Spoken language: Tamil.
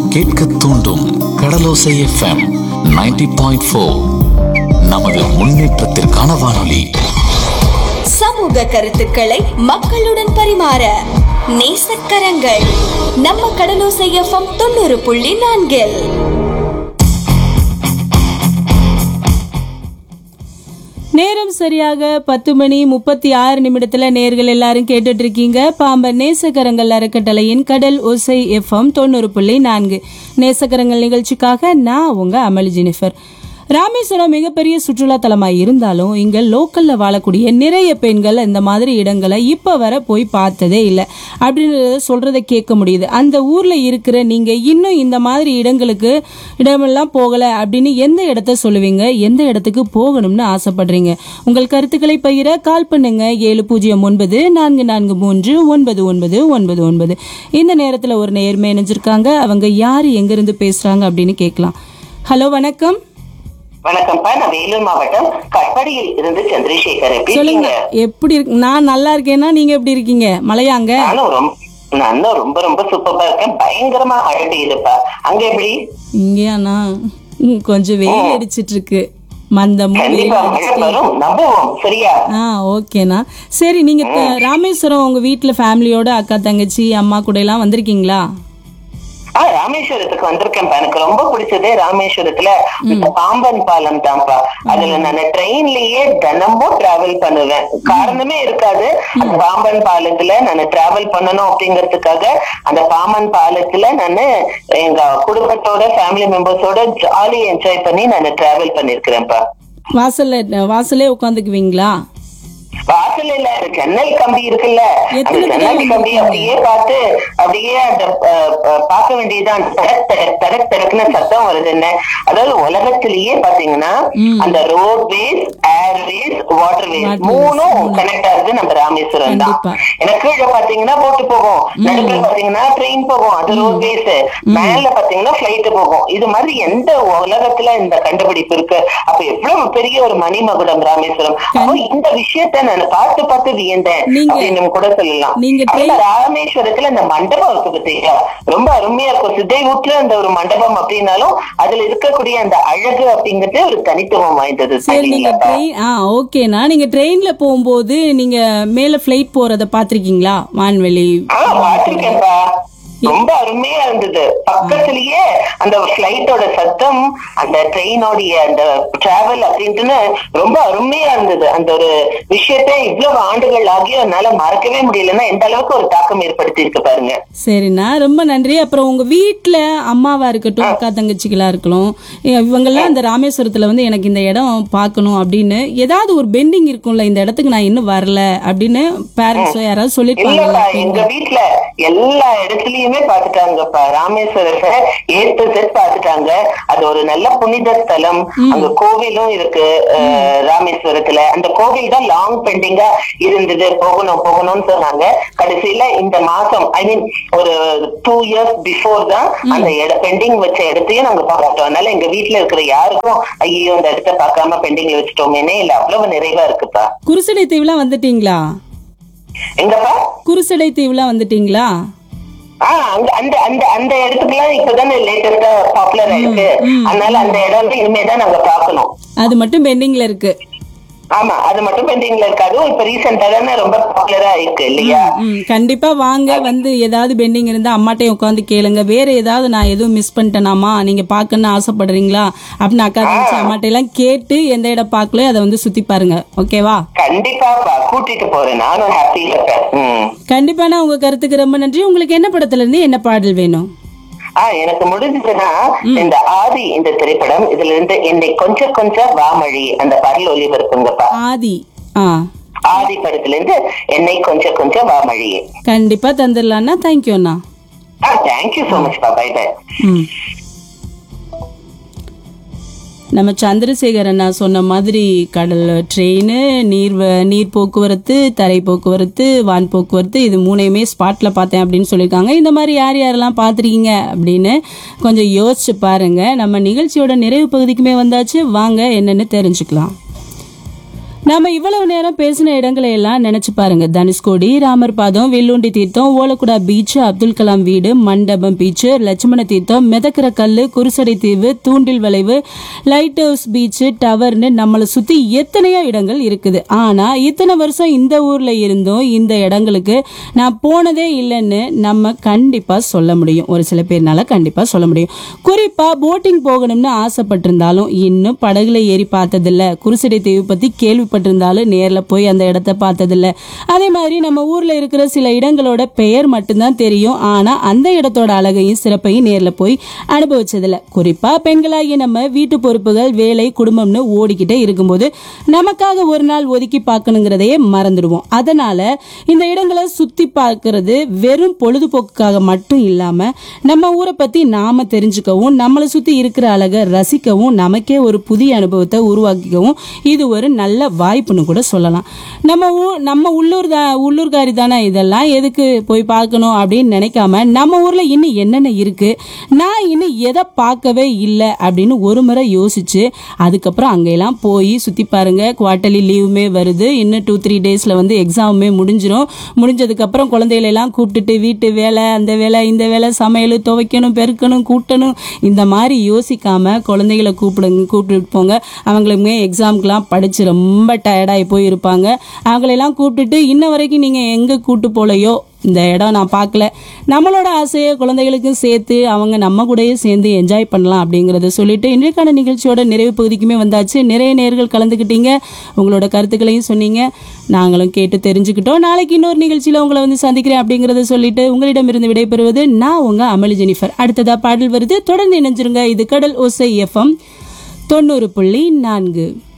கேட்க தூண்டும் கடலோசை எஃப்எம் 90.4 பாயிண்ட் ஃபோர் நமது முன்னேற்றத்திற்கான வானொலி சமூக கருத்துக்களை மக்களுடன் பரிமாற நேசக்கரங்கள் நம்ம கடலோசை எஃப்எம் தொண்ணூறு புள்ளி நான்கில் நேரம் சரியாக பத்து மணி முப்பத்தி ஆறு நிமிடத்துல நேர்கள் எல்லாரும் கேட்டுட்டு இருக்கீங்க பாம்பன் நேசகரங்கள் அறக்கட்டளையின் கடல் ஒசை எஃப்எம் தொண்ணூறு புள்ளி நான்கு நேசகரங்கள் நிகழ்ச்சிக்காக நான் உங்க அமளி ஜெனிஃபர் ராமேஸ்வரம் மிகப்பெரிய சுற்றுலா தலமாக இருந்தாலும் இங்கே லோக்கலில் வாழக்கூடிய நிறைய பெண்கள் இந்த மாதிரி இடங்களை இப்போ வர போய் பார்த்ததே இல்லை அப்படின்றத சொல்கிறத கேட்க முடியுது அந்த ஊரில் இருக்கிற நீங்கள் இன்னும் இந்த மாதிரி இடங்களுக்கு இடமெல்லாம் போகலை அப்படின்னு எந்த இடத்த சொல்லுவீங்க எந்த இடத்துக்கு போகணும்னு ஆசைப்படுறீங்க உங்கள் கருத்துக்களை பகிர கால் பண்ணுங்க ஏழு பூஜ்ஜியம் ஒன்பது நான்கு நான்கு மூன்று ஒன்பது ஒன்பது ஒன்பது ஒன்பது இந்த நேரத்தில் ஒரு நேர்மை இணைஞ்சிருக்காங்க அவங்க யார் எங்கேருந்து பேசுகிறாங்க அப்படின்னு கேட்கலாம் ஹலோ வணக்கம் வணக்கம்ப்பா நான் வேலூர் மாவட்டம் கட்பாடியில் இருந்து சந்திரசேகர் எப்படி சொல்லுங்க இருக்கீங்க எப்படி இருக்கு நான் நல்லா இருக்கேன்னா நீங்க எப்படி இருக்கீங்க மலையாங்க நானும் ரொம்ப நானும் ரொம்ப ரொம்ப சூப்பரா இருக்கேன் பயங்கரமா மழை பெய்யுதுப்பா அங்க எப்படி இங்கேயாண்ணா ம், கொஞ்சம் வெயில் அடிச்சிட்டு இருக்கு மந்தமும் வெயில் கண்டிப்பா மழை அடிச்சிட்டே வரும் நம்புவோம் சரியா ஆ ஓகேண்ணா சரி நீங்க த- ராமேஸ்வரம் உங்க வீட்ல ஃபேமிலியோட அக்கா தங்கச்சி அம்மா கூட எல்லாம் வந்திருக்கீங்களா ஆ ராமேஸ்வரத்துக்கு வந்திருக்கேன்ப்பா எனக்கு ரொம்ப பிடிச்சதே ராமேஸ்வரத்துல இந்த பாம்பன் பாலம் தான்ப்பா அதுல நான் ட்ரெயின்லயே தினமும் டிராவல் பண்ணுவேன் காரணமே இருக்காது அந்த பாம்பன் பாலத்துல நான் டிராவல் பண்ணணும் அப்படிங்கறதுக்காக அந்த பாம்பன் பாலத்துல நான் எங்க குடும்பத்தோட ஃபேமிலி மெம்பர்ஸோட ஜாலி என்ஜாய் பண்ணி நான் டிராவல் பண்ணிருக்கிறேன்ப்பா வாசல்ல வாசலே உட்காந்துக்குவீங்களா வாசல்ல இல்ல அது ஜன்னல் கம்பி இருக்குல்ல அந்த எத்தனை தடவை ஜன்னல் கம்பி வந்திருக்கீங்க? அப்படியே பார்த்து அப்படியே அந்த அஹ், அஹ், பார்க்க வேண்டியதுதான் தடக் தடக் தடக் தடக்குன்னு சத்தம் வருது என்ன அதாவது உலகத்திலேயே பாத்தீங்கன்னா அந்த ரோட்வேஸ் ஏர்வேஸ் வாட்டர்வேஸ் Waterways, மூணும் மூணு. கனெக்ட் ஆகுது நம்ம ராமேஸ்வரம் தான் கண்டிப்பா. எனக்கு கீழே பாத்தீங்கன்னா போட்டு போகும் நடுவில் பாத்தீங்கன்னா ட்ரெயின் போகும் அது ரோட்வேஸ் மேல பாத்தீங்கன்னா பிளைட் போகும் இது மாதிரி எந்த உலகத்துல இந்த கண்டுபிடிப்பு இருக்கு அப்ப எவ்வளவு பெரிய ஒரு மணிமகுடம் ராமேஸ்வரம் அப்போ இந்த விஷயத்த நான் பார்த்து பார்த்து வியந்தேன் நீங்க- அப்படின்னு கூட சொல்லலாம் நீங்க அந்த train- ராமேஸ்வரத்துல இந்த மண்டபம் இருக்கு பத்தீங்களா ரொம்ப அருமையா இருக்கும் சித்தைவூட்டுல அந்த ஒரு மண்டபம் அப்படின்னாலும் அதுல இருக்கக்கூடிய அந்த அழகு அப்படிங்கிறது ஒரு தனித்துவம் வாய்ந்தது சரி நீங்க சரிங்களா ட்ரெயின் ஆ ஓகேண்ணா நீங்க ட்ரெயின்ல போகும்போது நீங்க மேல ஃபிளைட் போறத பாத்திருக்கீங்களா வான்வெளி ஆ பாத்திருக்கேன்ப்பா ரொம்ப அருமையா இருந்தது பக்கத்திலேயே அந்த பிளைட்டோட சத்தம் அந்த ட்ரெயினோடைய அந்த டிராவல் அப்படின்ட்டுன்னு ரொம்ப அருமையா இருந்தது அந்த ஒரு விஷயத்தை இவ்வளவு ஆண்டுகள் ஆகியும் என்னால மறக்கவே முடியலன்னா எந்த அளவுக்கு ஒரு தாக்கம் ஏற்படுத்தி இருக்கு பாருங்க சரிண்ணா ரொம்ப நன்றி அப்புறம் உங்க வீட்ல அம்மாவா இருக்கட்டும் அக்கா தங்கச்சிகளா இருக்கணும் இ- இவங்கெல்லாம் இந்த ராமேஸ்வரத்துல வந்து எனக்கு இந்த இடம் பார்க்கணும் அப்படின்னு ஏதாவது ஒரு பெண்டிங் இருக்கும்ல இந்த இடத்துக்கு நான் இன்னும் வரல அப்படின்னு பேரண்ட்ஸோ யாராவது சொல்லிருப்பாங்கல்ல இல்லப்பா எங்க வீட்ல எல்லா இடத்துலயுமே பாத்துட்டாங்கப்பா ராமேஸ்வரத்தை ஏத்து செட் பாத்துட்டாங்க அது ஒரு நல்ல புனித ஸ்தலம் அங்க கோவிலும் இருக்கு அஹ், ராமேஸ்வரத்துல அந்த கோவில் தான் லாங் பெண்டிங்கா இருந்தது போகணும் போகணும்னு சொன்னாங்க கடைசியில இந்த மாசம் ஐ மீன் ஒரு டூ இயர்ஸ் பிஃபோர் தான் அந்த இட பெண்டிங் வச்ச இடத்தையும் நாங்க பார்த்துட்டோம் அதனால எங்க வீட்ல இருக்கிற யாருக்கும் ஐயோ இந்த இடத்த பார்க்காம பெண்டிங்ல வச்சுட்டோமேனே இல்ல அவ்வளவு நிறைவா இருக்குப்பா குருசடை தீவுலாம் வந்துட்டீங்களா எங்கப்பா குருசடை தீவுலாம் வந்துட்டீங்களா ஆ அங்க அந்த அந்த அந்த இடத்துக்குலாம் இப்பதானே லேட்டஸ்டா பாப்புலர் ஆயிருக்கு அதனால அந்த இடம் வந்து இனிமே தான் நாங்க பார்க்கணும் அது மட்டும் பெண்டிங்ல இருக்கு ஆமா அது மட்டும் பெண்டிங்ல இருக்காது இப்ப ரீசெண்டா தானே ரொம்ப பாப்புலரா ஆயிருக்கு இல்லையா ம் கண்டிப்பா வாங்க வந்து ஏதாவது பெண்டிங் இருந்தா அம்மாட்டையும் உட்காந்து கேளுங்க வேற ஏதாவது நான் எதுவும் மிஸ் பண்ணிட்டேனாமா நீங்க பார்க்கணும்னு ஆசைப்படுறீங்களா அப்படின்னு அக்கா தங்கச்சி அம்மாட்ட எல்லாம் கேட்டு எந்த இடம் பார்க்கலையோ அதை வந்து சுத்தி பாருங்க ஓகேவா கண்டிப்பாப்பா கூட்டிட்டு போறேன் நானும் ஹாப்பி இருப்பேன் ம். கண்டிப்பான உங்க கருத்துக்கு ரொம்ப நன்றி உங்களுக்கு என்ன படத்துல இருந்து என்ன பாடல் வேணும் ஆ எனக்கு முடிஞ்சதுன்னா இந்த ஆதி இந்த திரைப்படம் இதுல இருந்து என்னை கொஞ்சம் கொஞ்சம் வாமழி அந்த பாடல் ஒளிபரப்புங்கப்பா ஆதி ஆ ஆதி படத்துல இருந்து என்னை கொஞ்சம் கொஞ்சம் வாமழி கண்டிப்பா தந்துடலாம்னா தேங்க்யூ அண்ணா ஆ தேங்க்யூ சோ மச் பா பை பை ம் நம்ம சந்திரசேகர் அண்ணா சொன்ன மாதிரி கடல் ட்ரெயின் நீர் வ- நீர் போக்குவரத்து தரை போக்குவரத்து வான் போக்குவரத்து இது மூணையுமே ஸ்பாட்டில் பார்த்தேன் அப்படின்னு சொல்லியிருக்காங்க இந்த மாதிரி யார் யாரெல்லாம் பார்த்துருக்கீங்க அப்படின்னு கொஞ்சம் யோசிச்சு பாருங்க நம்ம நிகழ்ச்சியோட நிறைவு பகுதிக்குமே வந்தாச்சு வாங்க என்னன்னு தெரிஞ்சுக்கலாம் நாம இவ்வளவு நேரம் பேசின இடங்களை எல்லாம் நினைச்சு பாருங்க தனுஷ்கோடி ராமர் பாதம் வெள்ளுண்டி தீர்த்தம் ஓலக்குடா பீச் அப்துல் கலாம் வீடு மண்டபம் பீச் லட்சுமண தீர்த்தம் மிதக்கிற கல்லு குருசடை தீவு தூண்டில் வளைவு லைட் ஹவுஸ் பீச் டவர்னு நம்மளை சுத்தி எத்தனையோ இடங்கள் இருக்குது ஆனா இத்தனை வருஷம் இந்த ஊர்ல இருந்தும் இந்த இடங்களுக்கு நான் போனதே இல்லைன்னு நம்ம கண்டிப்பா சொல்ல முடியும் ஒரு சில பேர்னால கண்டிப்பா சொல்ல முடியும் குறிப்பா போட்டிங் போகணும்னு ஆசைப்பட்டிருந்தாலும் இன்னும் படகுல ஏறி பார்த்ததில்ல குருசடை தீவு பத்தி கேள்விப்பட்டிருந்தாலும் நேர்ல போய் அந்த இடத்த பார்த்ததில்ல அதே மாதிரி நம்ம ஊர்ல இருக்கிற சில இடங்களோட பெயர் மட்டும்தான் தெரியும் ஆனா அந்த இடத்தோட அழகையும் சிறப்பையும் நேர்ல போய் அனுபவிச்சதில்ல குறிப்பா பெண்களாகிய நம்ம வீட்டு பொறுப்புகள் வேலை குடும்பம்னு ஓடிக்கிட்டே இருக்கும்போது நமக்காக ஒரு நாள் ஒதுக்கி பார்க்கணுங்கிறதையே மறந்துடுவோம் அதனால இந்த இடங்களை சுத்தி பார்க்கிறது வெறும் பொழுதுபோக்குக்காக மட்டும் இல்லாம நம்ம ஊரை பத்தி நாம தெரிஞ்சுக்கவும் நம்மளை சுத்தி இருக்கிற அழகை ரசிக்கவும் நமக்கே ஒரு புதிய அனுபவத்தை உருவாக்கிக்கவும் இது ஒரு நல்ல வாய்ப்புன்னு கூட சொல்லலாம் நம்ம ஊ நம்ம உள்ளூர் தா உள்ளூர்காரி தானே இதெல்லாம் எதுக்கு போய் பார்க்கணும் அப்படின்னு நினைக்காம நம்ம ஊர்ல இன்னும் என்னென்ன இருக்கு நான் இன்னும் எதை பார்க்கவே இல்லை அப்படின்னு ஒரு முறை யோசிச்சு அதுக்கப்புறம் அங்கெல்லாம் போய் சுத்தி பாருங்க குவார்ட்டர்லி லீவுமே வருது இன்னும் டூ த்ரீ டேஸ்ல வந்து எக்ஸாமுமே முடிஞ்சிரும் முடிஞ்சதுக்கப்புறம் குழந்தைகளை எல்லாம் கூப்பிட்டுட்டு வீட்டு வேலை அந்த வேலை இந்த வேலை சமையல் துவைக்கணும் பெருக்கணும் கூட்டணும் இந்த மாதிரி யோசிக்காம குழந்தைகளை கூப்பிடுங்க கூப்பிட்டுட்டு போங்க அவங்களுமே எக்ஸாமுக்கெல்லாம் படிச்சு ரொம்ப டயர்டாகி போய் இருப்பாங்க அவங்களெல்லாம் கூப்பிட்டுட்டு இன்ன வரைக்கும் நீங்கள் எங்கே கூட்டு போலையோ இந்த இடம் நான் பார்க்கல நம்மளோட ஆசையை குழந்தைகளுக்கும் சேர்த்து அவங்க நம்ம கூடயே சேர்ந்து என்ஜாய் பண்ணலாம் அப்படிங்கிறத சொல்லிட்டு இன்றைக்கான நிகழ்ச்சியோட நிறைவு பகுதிக்குமே வந்தாச்சு நிறைய நேர்கள் கலந்துக்கிட்டீங்க உங்களோட கருத்துக்களையும் சொன்னீங்க நாங்களும் கேட்டு தெரிஞ்சுக்கிட்டோம் நாளைக்கு இன்னொரு நிகழ்ச்சியில் உங்களை வந்து சந்திக்கிறேன் அப்படிங்கிறத சொல்லிட்டு உங்களிடமிருந்து விடைபெறுவது நான் உங்க அமளி ஜெனிஃபர் அடுத்ததா பாடல் வருது தொடர்ந்து இணைஞ்சிருங்க இது கடல் ஓசை எஃப்எம் தொண்ணூறு புள்ளி நான்கு